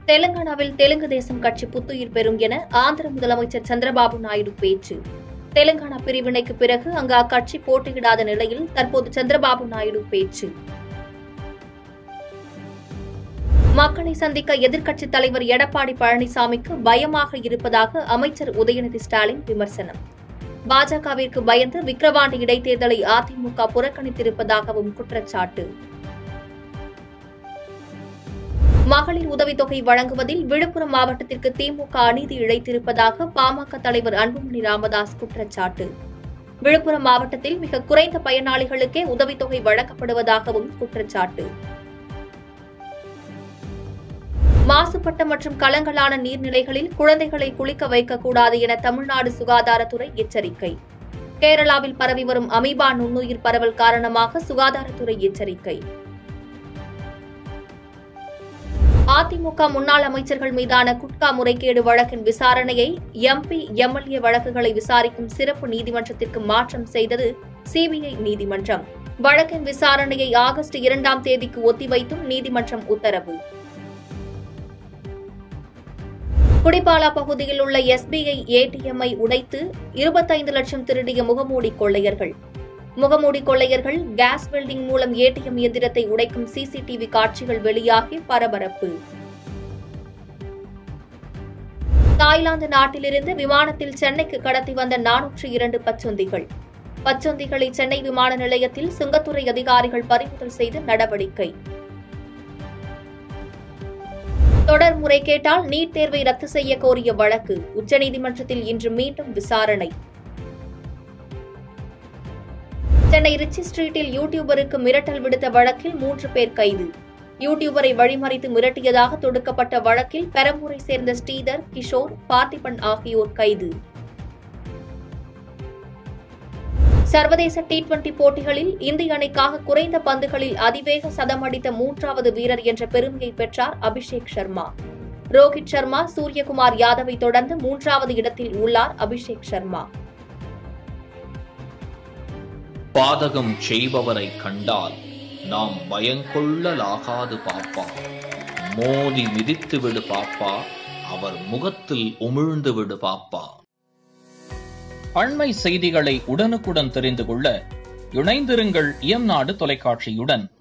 தெலுங்கானாவில் தெலுங்கு தேசம் கட்சி புத்துயிர் பெறும் என ஆந்திர முதலமைச்சர் சந்திரபாபு நாயுடு பேச்சு தெலுங்கானா பிரிவினைக்கு பிறகு அங்கு அக்கட்சி போட்டியிடாத நிலையில் தற்போது சந்திரபாபு நாயுடு பேச்சு மக்களை சந்திக்க எதிர்க்கட்சித் தலைவர் எடப்பாடி பழனிசாமிக்கு பயமாக இருப்பதாக அமைச்சர் உதயநிதி ஸ்டாலின் விமர்சனம் பாஜகவிற்கு பயந்து விக்கிரவாண்டி இடைத்தேர்தலை அதிமுக புறக்கணித்திருப்பதாகவும் குற்றச்சாட்டு மகளிர் உதவித்தொகை வழங்குவதில் விழுப்புரம் மாவட்டத்திற்கு திமுக அநீதி இழைத்திருப்பதாக பாமக தலைவர் அன்புமணி ராமதாஸ் குற்றச்சாட்டு விழுப்புரம் மாவட்டத்தில் மிக குறைந்த பயனாளிகளுக்கே உதவித்தொகை வழங்கப்படுவதாகவும் குற்றச்சாட்டு மாசுபட்ட மற்றும் கலங்கலான நீர்நிலைகளில் குழந்தைகளை குளிக்க வைக்கக்கூடாது என தமிழ்நாடு சுகாதாரத்துறை எச்சரிக்கை கேரளாவில் பரவி வரும் அமீபா நுண்ணுயிர் பரவல் காரணமாக சுகாதாரத்துறை எச்சரிக்கை அதிமுக முன்னாள் அமைச்சர்கள் மீதான குட்கா முறைகேடு வழக்கின் விசாரணையை எம்பி எம்எல்ஏ வழக்குகளை விசாரிக்கும் சிறப்பு நீதிமன்றத்திற்கு மாற்றம் செய்தது சிபிஐ நீதிமன்றம் வழக்கின் விசாரணையை ஆகஸ்ட் இரண்டாம் தேதிக்கு ஒத்திவைத்தும் நீதிமன்றம் உத்தரவு குடிபாலா பகுதியில் உள்ள எஸ்பிஐ ஏடிஎம்ஐ உடைத்து இருபத்தைந்து லட்சம் திருடிய முகமூடி கொள்ளையர்கள் முகமூடி கொள்ளையர்கள் கேஸ் வெல்டிங் மூலம் ஏடிஎம் இயந்திரத்தை உடைக்கும் சிசிடிவி காட்சிகள் வெளியாகி பரபரப்பு தாய்லாந்து நாட்டிலிருந்து விமானத்தில் சென்னைக்கு கடத்தி வந்த நானூற்று இரண்டு பச்சொந்திகள் பச்சொந்திகளை சென்னை விமான நிலையத்தில் சுங்கத்துறை அதிகாரிகள் பறிமுதல் செய்து நடவடிக்கை தொடர் முறைகேட்டால் நீட் தேர்வை ரத்து செய்ய கோரிய வழக்கு உச்சநீதிமன்றத்தில் இன்று மீண்டும் விசாரணை சென்னை ரிச்சி ஸ்ட்ரீட்டில் யூடியூபருக்கு மிரட்டல் விடுத்த வழக்கில் மூன்று பேர் கைது யூடியூபரை வழிமறித்து மிரட்டியதாக தொடுக்கப்பட்ட வழக்கில் பெரம்பூரை சேர்ந்த ஸ்ரீதர் கிஷோர் பார்த்திபன் ஆகியோர் கைது சர்வதேச டி டுவெண்டி போட்டிகளில் இந்திய அணிக்காக குறைந்த பந்துகளில் அதிவேக சதம் அடித்த மூன்றாவது வீரர் என்ற பெருமையை பெற்றார் அபிஷேக் சர்மா ரோஹித் சர்மா சூரியகுமார் யாதவை தொடர்ந்து மூன்றாவது இடத்தில் உள்ளார் அபிஷேக் சர்மா பாதகம் செய்பவரை கண்டால் நாம் பயங்கொள்ளலாகாது பாப்பா மோதி மிதித்து விடு பாப்பா அவர் முகத்தில் உமிழ்ந்து விடு பாப்பா அண்மை செய்திகளை உடனுக்குடன் தெரிந்து கொள்ள இணைந்திருங்கள் இயம்நாடு தொலைக்காட்சியுடன்